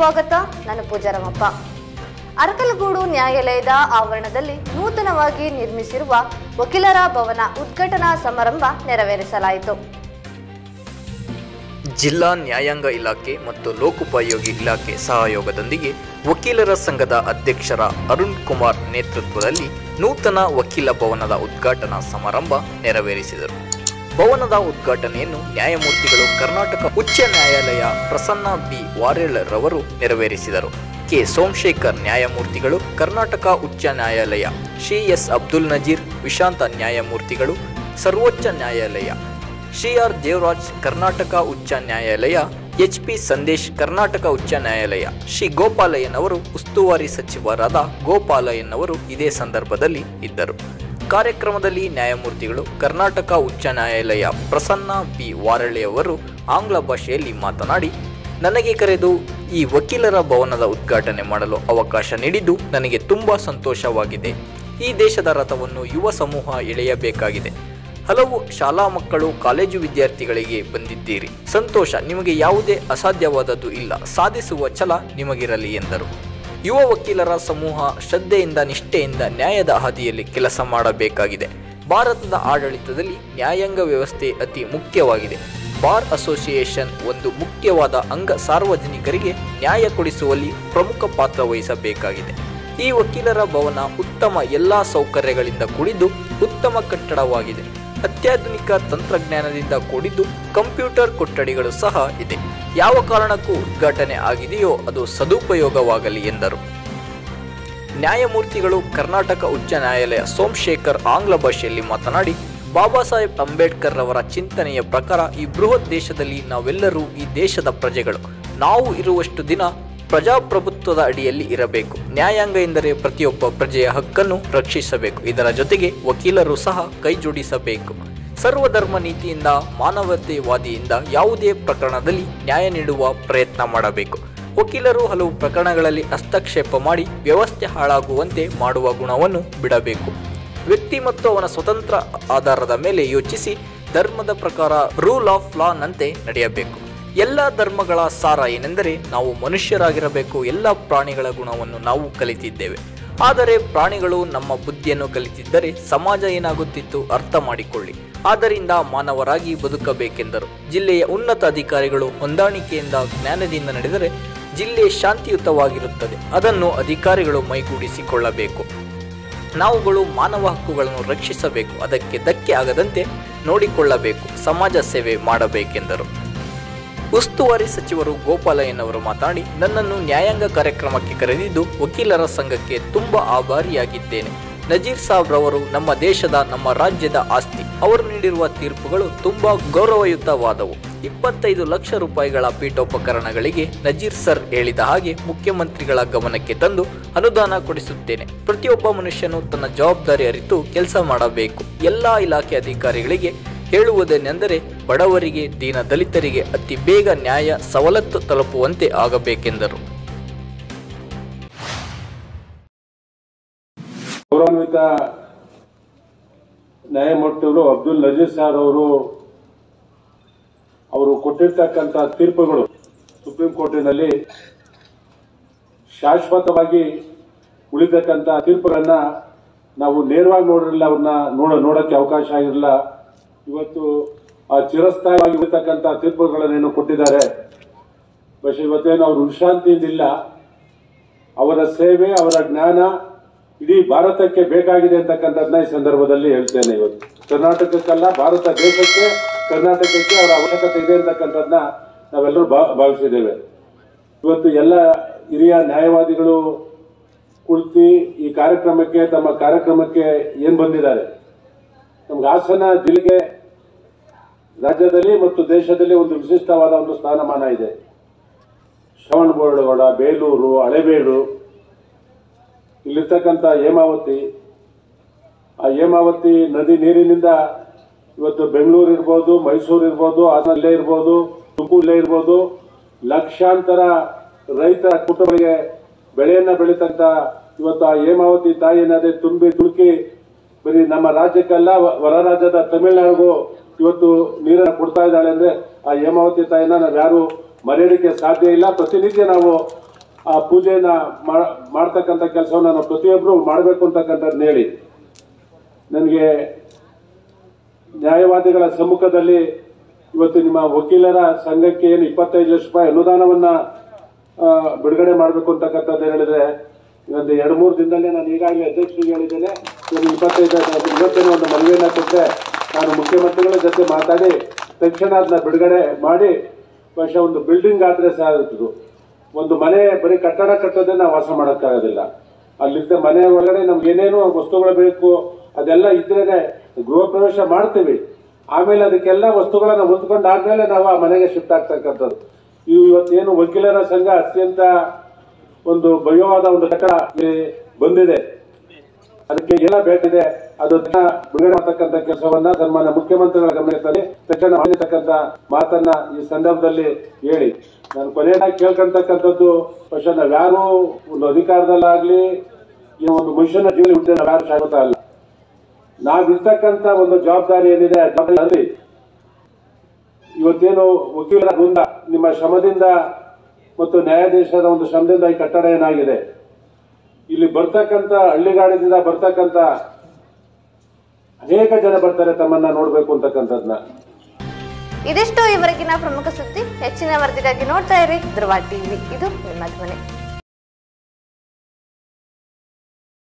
ಸ್ವಾಗತ ನಾನು ಪೂಜಾರಮಪ್ಪ ಅರಕಲಗೂಡು ನ್ಯಾಯಾಲಯದ ಆವರಣದಲ್ಲಿ ನೂತನವಾಗಿ ನಿರ್ಮಿಸಿರುವ ವಕೀಲರ ಭವನ ಉದ್ಘಾಟನಾ ಸಮಾರಂಭ ನೆರವೇರಿಸಲಾಯಿತು ಜಿಲ್ಲಾ ನ್ಯಾಯಾಂಗ ಇಲಾಖೆ ಮತ್ತು ಲೋಕೋಪಯೋಗಿ ಇಲಾಖೆ ಸಹಯೋಗದೊಂದಿಗೆ ವಕೀಲರ ಸಂಘದ ಅಧ್ಯಕ್ಷರ ಅರುಣ್ ಕುಮಾರ್ ನೇತೃತ್ವದಲ್ಲಿ ನೂತನ ವಕೀಲ ಭವನದ ಉದ್ಘಾಟನಾ ಸಮಾರಂಭ ನೆರವೇರಿಸಿದರು ಭವನದ ಉದ್ಘಾಟನೆಯನ್ನು ನ್ಯಾಯಮೂರ್ತಿಗಳು ಕರ್ನಾಟಕ ಉಚ್ಚ ನ್ಯಾಯಾಲಯ ಪ್ರಸನ್ನ ಬಿ ವಾರೇಳ್ ರವರು ನೆರವೇರಿಸಿದರು ಕೆ ಸೋಮಶೇಖರ್ ನ್ಯಾಯಮೂರ್ತಿಗಳು ಕರ್ನಾಟಕ ಉಚ್ಚ ನ್ಯಾಯಾಲಯ ಶ್ರೀ ಎಸ್ ಅಬ್ದುಲ್ ನಜೀರ್ ವಿಶಾಂತ ನ್ಯಾಯಮೂರ್ತಿಗಳು ಸರ್ವೋಚ್ಚ ನ್ಯಾಯಾಲಯ ಶ್ರೀ ಆರ್ ದೇವರಾಜ್ ಕರ್ನಾಟಕ ಉಚ್ಚ ನ್ಯಾಯಾಲಯ ಎಚ್ ಪಿ ಸಂದೇಶ್ ಕರ್ನಾಟಕ ಉಚ್ಚ ನ್ಯಾಯಾಲಯ ಶ್ರೀ ಗೋಪಾಲಯ್ಯನವರು ಉಸ್ತುವಾರಿ ಸಚಿವರಾದ ಗೋಪಾಲಯ್ಯನವರು ಇದೇ ಸಂದರ್ಭದಲ್ಲಿ ಇದ್ದರು ಕಾರ್ಯಕ್ರಮದಲ್ಲಿ ನ್ಯಾಯಮೂರ್ತಿಗಳು ಕರ್ನಾಟಕ ಉಚ್ಚ ನ್ಯಾಯಾಲಯ ಪ್ರಸನ್ನ ಬಿ ವಾರಳೆಯವರು ಆಂಗ್ಲ ಭಾಷೆಯಲ್ಲಿ ಮಾತನಾಡಿ ನನಗೆ ಕರೆದು ಈ ವಕೀಲರ ಭವನದ ಉದ್ಘಾಟನೆ ಮಾಡಲು ಅವಕಾಶ ನೀಡಿದ್ದು ನನಗೆ ತುಂಬ ಸಂತೋಷವಾಗಿದೆ ಈ ದೇಶದ ರಥವನ್ನು ಯುವ ಸಮೂಹ ಎಳೆಯಬೇಕಾಗಿದೆ ಹಲವು ಶಾಲಾ ಮಕ್ಕಳು ಕಾಲೇಜು ವಿದ್ಯಾರ್ಥಿಗಳಿಗೆ ಬಂದಿದ್ದೀರಿ ಸಂತೋಷ ನಿಮಗೆ ಯಾವುದೇ ಅಸಾಧ್ಯವಾದದ್ದು ಇಲ್ಲ ಸಾಧಿಸುವ ಛಲ ನಿಮಗಿರಲಿ ಎಂದರು ಯುವ ವಕೀಲರ ಸಮೂಹ ಶ್ರದ್ಧೆಯಿಂದ ನಿಷ್ಠೆಯಿಂದ ನ್ಯಾಯದ ಹಾದಿಯಲ್ಲಿ ಕೆಲಸ ಮಾಡಬೇಕಾಗಿದೆ ಭಾರತದ ಆಡಳಿತದಲ್ಲಿ ನ್ಯಾಯಾಂಗ ವ್ಯವಸ್ಥೆ ಅತಿ ಮುಖ್ಯವಾಗಿದೆ ಬಾರ್ ಅಸೋಸಿಯೇಷನ್ ಒಂದು ಮುಖ್ಯವಾದ ಅಂಗ ಸಾರ್ವಜನಿಕರಿಗೆ ನ್ಯಾಯ ಕೊಡಿಸುವಲ್ಲಿ ಪ್ರಮುಖ ಪಾತ್ರ ವಹಿಸಬೇಕಾಗಿದೆ ಈ ವಕೀಲರ ಭವನ ಉತ್ತಮ ಎಲ್ಲಾ ಸೌಕರ್ಯಗಳಿಂದ ಕೂಡಿದ್ದು ಉತ್ತಮ ಕಟ್ಟಡವಾಗಿದೆ ಅತ್ಯಾಧುನಿಕ ತಂತ್ರಜ್ಞಾನದಿಂದ ಕೂಡಿದ್ದು ಕಂಪ್ಯೂಟರ್ ಕೊಠಡಿಗಳು ಸಹ ಇದೆ ಯಾವ ಕಾರಣಕ್ಕೂ ಉದ್ಘಾಟನೆ ಆಗಿದೆಯೋ ಅದು ಸದುಪಯೋಗವಾಗಲಿ ಎಂದರು ನ್ಯಾಯಮೂರ್ತಿಗಳು ಕರ್ನಾಟಕ ಉಚ್ಚ ನ್ಯಾಯಾಲಯ ಸೋಮಶೇಖರ್ ಆಂಗ್ಲ ಭಾಷೆಯಲ್ಲಿ ಮಾತನಾಡಿ ಬಾಬಾ ಸಾಹೇಬ್ ಅಂಬೇಡ್ಕರ್ ರವರ ಚಿಂತನೆಯ ಪ್ರಕಾರ ಈ ಬೃಹತ್ ದೇಶದಲ್ಲಿ ನಾವೆಲ್ಲರೂ ಈ ದೇಶದ ಪ್ರಜೆಗಳು ನಾವು ಇರುವಷ್ಟು ದಿನ ಪ್ರಜಾಪ್ರಭುತ್ವದ ಅಡಿಯಲ್ಲಿ ಇರಬೇಕು ನ್ಯಾಯಾಂಗ ಎಂದರೆ ಪ್ರತಿಯೊಬ್ಬ ಪ್ರಜೆಯ ಹಕ್ಕನ್ನು ರಕ್ಷಿಸಬೇಕು ಇದರ ಜೊತೆಗೆ ವಕೀಲರು ಸಹ ಕೈಜೋಡಿಸಬೇಕು ಸರ್ವಧರ್ಮ ನೀತಿಯಿಂದ ಮಾನವತೆವಾದಿಯಿಂದ ಯಾವುದೇ ಪ್ರಕರಣದಲ್ಲಿ ನ್ಯಾಯ ನೀಡುವ ಪ್ರಯತ್ನ ಮಾಡಬೇಕು ವಕೀಲರು ಹಲವು ಪ್ರಕರಣಗಳಲ್ಲಿ ಹಸ್ತಕ್ಷೇಪ ಮಾಡಿ ವ್ಯವಸ್ಥೆ ಹಾಳಾಗುವಂತೆ ಮಾಡುವ ಗುಣವನ್ನು ಬಿಡಬೇಕು ವ್ಯಕ್ತಿ ಮತ್ತು ಅವನ ಸ್ವತಂತ್ರ ಆಧಾರದ ಮೇಲೆ ಯೋಚಿಸಿ ಧರ್ಮದ ಪ್ರಕಾರ ರೂಲ್ ಆಫ್ ಲಾನಂತೆ ನಡೆಯಬೇಕು ಎಲ್ಲ ಧರ್ಮಗಳ ಸಾರ ಏನೆಂದರೆ ನಾವು ಮನುಷ್ಯರಾಗಿರಬೇಕು ಎಲ್ಲ ಪ್ರಾಣಿಗಳ ಗುಣವನ್ನು ನಾವು ಕಲಿತಿದ್ದೇವೆ ಆದರೆ ಪ್ರಾಣಿಗಳು ನಮ್ಮ ಬುದ್ಧಿಯನ್ನು ಕಲಿತಿದ್ದರೆ ಸಮಾಜ ಏನಾಗುತ್ತಿತ್ತು ಅರ್ಥ ಮಾಡಿಕೊಳ್ಳಿ ಆದ್ದರಿಂದ ಮಾನವರಾಗಿ ಬದುಕಬೇಕೆಂದರು ಜಿಲ್ಲೆಯ ಉನ್ನತ ಅಧಿಕಾರಿಗಳು ಹೊಂದಾಣಿಕೆಯಿಂದ ಜ್ಞಾನದಿಂದ ನಡೆದರೆ ಜಿಲ್ಲೆ ಶಾಂತಿಯುತವಾಗಿರುತ್ತದೆ ಅದನ್ನು ಅಧಿಕಾರಿಗಳು ಮೈಗೂಡಿಸಿಕೊಳ್ಳಬೇಕು ನಾವುಗಳು ಮಾನವ ಹಕ್ಕುಗಳನ್ನು ರಕ್ಷಿಸಬೇಕು ಅದಕ್ಕೆ ಧಕ್ಕೆ ಆಗದಂತೆ ನೋಡಿಕೊಳ್ಳಬೇಕು ಸಮಾಜ ಸೇವೆ ಮಾಡಬೇಕೆಂದರು ಉಸ್ತುವಾರಿ ಸಚಿವರು ಗೋಪಾಲಯ್ಯನವರು ಮಾತನಾಡಿ ನನ್ನನ್ನು ನ್ಯಾಯಾಂಗ ಕಾರ್ಯಕ್ರಮಕ್ಕೆ ಕರೆದಿದ್ದು ವಕೀಲರ ಸಂಘಕ್ಕೆ ತುಂಬಾ ಆಭಾರಿಯಾಗಿದ್ದೇನೆ ನಜೀರ್ ಸಾಬ್ ರವರು ನಮ್ಮ ದೇಶದ ನಮ್ಮ ರಾಜ್ಯದ ಆಸ್ತಿ ಅವರು ನೀಡಿರುವ ತೀರ್ಪುಗಳು ತುಂಬಾ ಗೌರವಯುತವಾದವು ಇಪ್ಪತ್ತೈದು ಲಕ್ಷ ರೂಪಾಯಿಗಳ ಪೀಠೋಪಕರಣಗಳಿಗೆ ನಜೀರ್ ಸರ್ ಹೇಳಿದ ಹಾಗೆ ಮುಖ್ಯಮಂತ್ರಿಗಳ ಗಮನಕ್ಕೆ ತಂದು ಅನುದಾನ ಕೊಡಿಸುತ್ತೇನೆ ಪ್ರತಿಯೊಬ್ಬ ಮನುಷ್ಯನು ತನ್ನ ಜವಾಬ್ದಾರಿ ಅರಿತು ಕೆಲಸ ಮಾಡಬೇಕು ಎಲ್ಲಾ ಇಲಾಖೆ ಅಧಿಕಾರಿಗಳಿಗೆ ಹೇಳುವುದೇನೆಂದರೆ ಬಡವರಿಗೆ ದೀನ ದಲಿತರಿಗೆ ಅತಿ ಬೇಗ ನ್ಯಾಯ ಸವಲತ್ತು ತಲುಪುವಂತೆ ಆಗಬೇಕೆಂದರು ಗೌರವಾನ್ವಿತ ನ್ಯಾಯಮೂರ್ತಿಗಳು ಅಬ್ದುಲ್ ನಜೀರ್ ಸಾರ್ ಅವರು ಅವರು ಕೊಟ್ಟಿರ್ತಕ್ಕಂಥ ತೀರ್ಪುಗಳು ಸುಪ್ರೀಂ ಕೋರ್ಟಿನಲ್ಲಿ ಶಾಶ್ವತವಾಗಿ ಉಳಿತಕ್ಕಂಥ ತೀರ್ಪುಗಳನ್ನ ನಾವು ನೇರವಾಗಿ ನೋಡಿರಲಿಲ್ಲ ಅವ್ರನ್ನ ನೋಡ ನೋಡಕ್ಕೆ ಅವಕಾಶ ಆಗಿರಲಿಲ್ಲ ಇವತ್ತು ಆ ಚಿರಸ್ಥಾಯಿಯಾಗಿ ಉಳಿತಕ್ಕಂಥ ತೀರ್ಪುಗಳನ್ನೇನು ಕೊಟ್ಟಿದ್ದಾರೆ പക്ഷെ ಇವತ್ತೇನು ಅವರು ವಿಶ್ರಾಂತಿಯಿಂದಿಲ್ಲ ಅವರ ಸೇವೆ ಅವರ ಜ್ಞಾನ ಇಡೀ ಭಾರತಕ್ಕೆ ಬೇಕಾಗಿದೆ ಅಂತಕ್ಕಂಥದ್ದನ್ನ ಈ ಸಂದರ್ಭದಲ್ಲಿ ಹೇಳ್ತೇನೆ ಇವತ್ತು ಕರ್ನಾಟಕಕ್ಕಲ್ಲ ಭಾರತ ದೇಶಕ್ಕೆ ಕರ್ನಾಟಕಕ್ಕೆ ಅವರ ಅವಶ್ಯಕತೆ ಇದೆ ಅಂತಕ್ಕಂಥದ್ದನ್ನ ನಾವೆಲ್ಲರೂ ಭಾ ಭಾವಿಸಿದ್ದೇವೆ ಇವತ್ತು ಎಲ್ಲ ಹಿರಿಯ ನ್ಯಾಯವಾದಿಗಳು ಕುಳಿತು ಈ ಕಾರ್ಯಕ್ರಮಕ್ಕೆ ತಮ್ಮ ಕಾರ್ಯಕ್ರಮಕ್ಕೆ ಏನು ಬಂದಿದ್ದಾರೆ ನಮ್ಗೆ ಹಾಸನ ಜಿಲ್ಲೆಗೆ ರಾಜ್ಯದಲ್ಲಿ ಮತ್ತು ದೇಶದಲ್ಲಿ ಒಂದು ವಿಶಿಷ್ಟವಾದ ಒಂದು ಸ್ಥಾನಮಾನ ಇದೆ ಶ್ರವಣಬೆಳಗೊಳ ಬೇಲೂರು ಹಳೆಬೇಡು ಇಲ್ಲಿರ್ತಕ್ಕಂಥ ಹೇಮಾವತಿ ಆ ಹೇಮಾವತಿ ನದಿ ನೀರಿನಿಂದ ಇವತ್ತು ಬೆಂಗಳೂರು ಇರ್ಬೋದು ಮೈಸೂರು ಇರ್ಬೋದು ಅಲ್ಲೇ ಇರ್ಬೋದು ತುಮಕೂರಲ್ಲೇ ಇರ್ಬೋದು ಲಕ್ಷಾಂತರ ರೈತರ ಕುಟುಂಬಗಳಿಗೆ ಬೆಳೆಯನ್ನ ಬೆಳೀತಕ್ಕಂಥ ಇವತ್ತು ಆ ಹೇಮಾವತಿ ತಾಯಿ ನದಿ ತುಂಬಿ ತುಳುಕಿ ಬರೀ ನಮ್ಮ ರಾಜ್ಯಕ್ಕಲ್ಲ ವ- ಹೊರ ರಾಜ್ಯದ ತಮಿಳುನಾಡಿಗೂ ಇವತ್ತು ನೀರನ್ನು ಕೊಡ್ತಾ ಇದ್ದಾಳೆ ಅಂದ್ರೆ ಆ ಹೇಮಾವತಿ ತಾಯಿನ ನಾವು ಯಾರು ಮರೆಯೋದಕ್ಕೆ ಸಾಧ್ಯ ಇಲ್ಲ ಪ್ರತಿನಿತ್ಯ ನಾವು ಆ ಪೂಜೆಯನ್ನ ಮಾ- ಮಾಡ್ತಕ್ಕಂಥ ಕೆಲಸವನ್ನ ನಾವು ಪ್ರತಿಯೊಬ್ಬರು ಮಾಡಬೇಕು ಅಂತಕ್ಕಂಥದ್ದನ್ನ ಹೇಳಿ ನನಗೆ ನ್ಯಾಯವಾದಿಗಳ ಸಮ್ಮುಖದಲ್ಲಿ ಇವತ್ತು ನಿಮ್ಮ ವಕೀಲರ ಸಂಘಕ್ಕೆ ಏನು ಇಪ್ಪತ್ತೈದು ಲಕ್ಷ ರೂಪಾಯಿ ಅನುದಾನವನ್ನ ಆ, ಬಿಡುಗಡೆ ಮಾಡಬೇಕು ಅಂತಕ್ಕಂಥದ್ದು ಹೇಳಿದ್ರೆ ಒಂದು ಎರಡು ಮೂರು ದಿನದಲ್ಲೇ ನಾನು ಈಗಾಗಲೇ ಅಧ್ಯಕ್ಷರಿಗೆ ಹೇಳಿದ್ದೇನೆ ಒಂದು ಇಪ್ಪತ್ತೈದು ಇವತ್ತಿನ ಒಂದು ಮನವಿಯನ್ನ ಕೊಟ್ಟರೆ ನಾನು ಮುಖ್ಯಮಂತ್ರಿಗಳ ಜೊತೆ ಮಾತಾಡಿ ತಕ್ಷಣ ಅದನ್ನ ಬಿಡುಗಡೆ ಮಾಡಿ ಬಹುಶಃ ಒಂದು ಬಿಲ್ಡಿಂಗ್ ಆದ್ರೆ ಸಾಧಿಸುದು ಒಂದು ಮನೆ ಬರೀ ಕಟ್ಟಡ ಕಟ್ಟೋದೇ ನಾವು ವಾಸ ಮಾಡೋಕ್ಕಾಗೋದಿಲ್ಲ ಅಲ್ಲಿದ್ದ ಮನೆ ಒಳಗಡೆ ನಮ್ಗೆ ಏನೇನು ವಸ್ತುಗಳು ಬೇಕು ಅದೆಲ್ಲ ಇದ್ರೇನೆ ಗೃಹ ಪ್ರವೇಶ ಮಾಡ್ತೀವಿ ಆಮೇಲೆ ಅದಕ್ಕೆಲ್ಲ ವಸ್ತುಗಳನ್ನ ಹೊಂದ್ಕೊಂಡು ಆದ್ಮೇಲೆ ನಾವು ಆ ಮನೆಗೆ ಶಿಫ್ಟ್ ಆಗ್ತಕ್ಕಂಥದ್ದು ಇವು ಇವತ್ತೇನು ವಕೀಲರ ಸಂಘ ಅತ್ಯಂತ ಒಂದು ಭವ್ಯವಾದ ಒಂದು ಕಟ್ಟಡ ಇಲ್ಲಿ ಬಂದಿದೆ ಅದಕ್ಕೆ ಎಲ್ಲ ಬೇಕಿದೆ ಅದು ತಕ್ಷಣ ಬಿಡುಗಡೆ ಮಾಡತಕ್ಕಂಥ ಕೆಲಸವನ್ನ ಸನ್ಮಾನ್ಯ ಮುಖ್ಯಮಂತ್ರಿಗಳ ಗಮನದಲ್ಲಿ ತಕ್ಷಣ ಮಾಡಿರ್ತಕ್ಕಂಥ ಮಾತನ್ನ ಈ ಸಂದರ್ಭದಲ್ಲಿ ಹೇಳಿ ನಾನು ಕೊನೆಯದಾಗಿ ಕೇಳ್ಕೊಂತಕ್ಕಂಥದ್ದು ಬಹುಶಃ ನಾವ್ಯಾರು ಒಂದು ಅಧಿಕಾರದಲ್ಲಾಗ್ಲಿ ಈ ಒಂದು ಮನುಷ್ಯನ ಜೀವನ ಹುಟ್ಟಿದ ನಾವ್ಯಾರು ಶಾಶ್ವತ ಅಲ್ಲ ನಾವಿರ್ತಕ್ಕಂಥ ಒಂದು ಜವಾಬ್ದಾರಿ ಏನಿದೆ ಆ ಜವಾಬ್ದಾರಿ ಇವತ್ತೇನು ವಕೀಲರ ವೃಂದ ನಿಮ್ಮ ಶ್ರಮದಿಂದ ಮತ್ತು ನ್ಯಾಯಾಧೀಶರ ಒಂದು ಶ್ರಮದಿಂದ ಈ ಕಟ್ಟಡ ಏನಾಗಿದೆ ಇಲ್ಲಿ ಬರ್ತಕ್ಕಂಥ ಹಳ್ಳಿಗಾಡಿನಿಂದ ಬರ್ತಕ್ಕಂಥ ಅನೇಕ ಜನ ಬರ್ತಾರೆ ತಮ್ಮನ್ನ ನೋಡ್ಬೇಕು ಅಂತಕ್ಕಂಥದ್ನ ಇದಿಷ್ಟು ಇವರೆಗಿನ ಪ್ರಮುಖ ಸುದ್ದಿ ಹೆಚ್ಚಿನ ವರದಿಗಾಗಿ ನೋಡ್ತಾ ಇರಿ ಧ್ರುವ ಟಿವಿ ಇದು ನಿಮ್ಮ ಧ್ವನಿ